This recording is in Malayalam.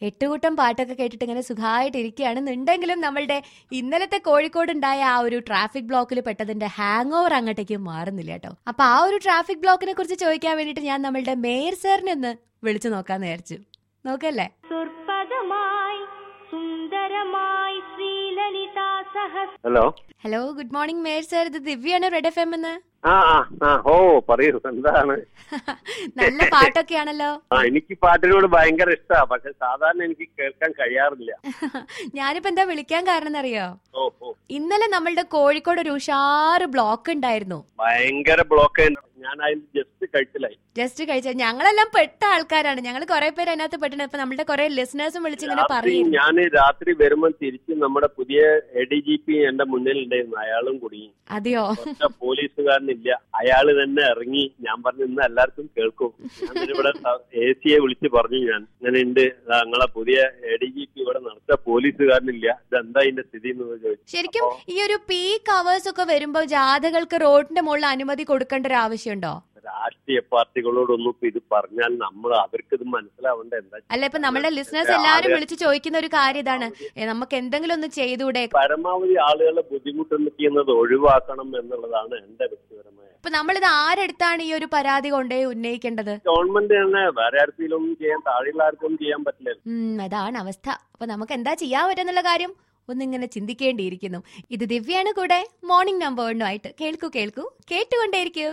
എട്ടുകൂട്ടം പാട്ടൊക്കെ കേട്ടിട്ട് ഇങ്ങനെ സുഖമായിട്ട് ഇരിക്കുകയാണെന്നുണ്ടെങ്കിലും നമ്മളുടെ ഇന്നലത്തെ കോഴിക്കോട് ഉണ്ടായ ആ ഒരു ട്രാഫിക് ബ്ലോക്കിൽ പെട്ടതിന്റെ ഹാങ് ഓവർ അങ്ങോട്ടേക്ക് മാറുന്നില്ല കേട്ടോ അപ്പൊ ആ ഒരു ട്രാഫിക് ബ്ലോക്കിനെ കുറിച്ച് ചോദിക്കാൻ വേണ്ടിയിട്ട് ഞാൻ നമ്മളുടെ മേയർ സാറിനെ ഒന്ന് വിളിച്ചു നോക്കാന്ന് വിചാരിച്ചു നോക്കല്ലേ സുർപദമായി സുന്ദരമായി ശ്രീലളിതാ സഹസ് hello hello good morning mayor sir ഇത് ദിവ്യാണ് റെഡ് എഫ് എം എന്ന് ആ ആ ആ ഓ പറയൂ എന്താണ് നല്ല പാട്ടൊക്കെയാണല്ലോ ആ എനിക്ക് പാട്ടിനോട് ഭയങ്കര ഇഷ്ടമാണ് പക്ഷെ സാധാരണ എനിക്ക് കേൾക്കാൻ കഴിയാറില്ല ഞാനിപ്പോ എന്താ വിളിക്കാൻ കാരണം എന്നറിയോ ഓ ഓ ഇന്നലെ നമ്മളുടെ കോഴിക്കോട് ഒരു ഉഷാറ് ബ്ലോക്ക് ഉണ്ടായിരുന്നു ഭയങ്കര ബ്ലോക്ക് ഞാൻ അതിൽ ജസ്റ്റ് കഴിച്ചിലായി ജസ്റ്റ് കഴിച്ച ഞങ്ങളെല്ലാം പെട്ട ആൾക്കാരാണ് ഞങ്ങൾ കുറെ പേര് അതിനകത്ത് പെട്ടിട്ടുണ്ട് ഇപ്പൊ നമ്മളുടെ കുറെ ലിസണേഴ്സും വിളിച്ച് ഇങ്ങനെ രാത്രി പറയും ഞാൻ രാത്രി വരുമ്പോൾ തിരിച്ച് നമ്മുടെ പുതിയ എ ഡി ജി പി എന്റെ മുന്നിൽ ഉണ്ടായിരുന്നു അയാളും കുടുങ്ങി അതെയോ ഒറ്റ പോലീസുകാരനില്ല അയാള് തന്നെ ഇറങ്ങി ഞാൻ പറഞ്ഞു ഇന്ന് എല്ലാവർക്കും കേൾക്കും ഞാൻ ഇവിടെ എ സിയെ വിളിച്ച് പറഞ്ഞു ഞാൻ ഇങ്ങനെ ഉണ്ട് ഞങ്ങളെ പുതിയ എ ഡി ജി പി ഇവിടെ നടത്ത പോലീസുകാരനില്ല ഇതെന്താ ഇതിന്റെ സ്ഥിതി എന്ന് ചോദിച്ചു ശരിക്കും ഈ ഒരു പീക്ക് അവേഴ്സ് ഒക്കെ വരുമ്പോ ജാഥകൾക്ക് റോഡിന്റെ മുകളിൽ അനുമതി കൊടുക്കേണ്ട ഒരു ആവശ്യമുണ്ടോ രാഷ്ട്രീയ പാർട്ടികളോടൊന്നും ഇപ്പൊ ഇത് പറഞ്ഞാൽ നമ്മൾ അവർക്ക് ഇത് മനസ്സിലാവേണ്ട എന്താ അല്ല ഇപ്പൊ നമ്മളുടെ ലിസണേഴ്സ് എല്ലാരും വിളിച്ച് ചോദിക്കുന്ന ഒരു കാര്യം ഇതാണ് ഏ, നമുക്ക് എന്തെങ്കിലും ഒന്ന് ചെയ്തുകൂടെ പരമാവധി ആളുകളെ ബുദ്ധിമുട്ടുന്നത് ഒഴിവാക്കണം എന്നുള്ളതാണ് എന്റെ വ്യക്തിപരമായ ഇപ്പൊ നമ്മളിത് ആരെടുത്താണ് ഈ ഒരു പരാതി കൊണ്ടേ ഉന്നയിക്കേണ്ടത് ഗവൺമെന്റ് തന്നെ വേറെ ആർക്കെങ്കിലും ചെയ്യാൻ താഴെയുള്ള ആർക്കും ചെയ്യാൻ പറ്റില്ല ഉം അതാണ് അവസ്ഥ അപ്പൊ നമുക്ക് എന്താ ചെയ്യാൻ പറ്റുന്നുള്ള കാര്യം ഒന്നിങ്ങനെ ചിന്തിക്കേണ്ടിയിരിക്കുന്നു ഇത് ദിവ്യാണ് കൂടെ മോർണിംഗ് നമ്പറിനുമായിട്ട് കേൾക്കൂ കേൾക്കൂ കേട്ടുകൊണ്ടേയിരിക്കൂ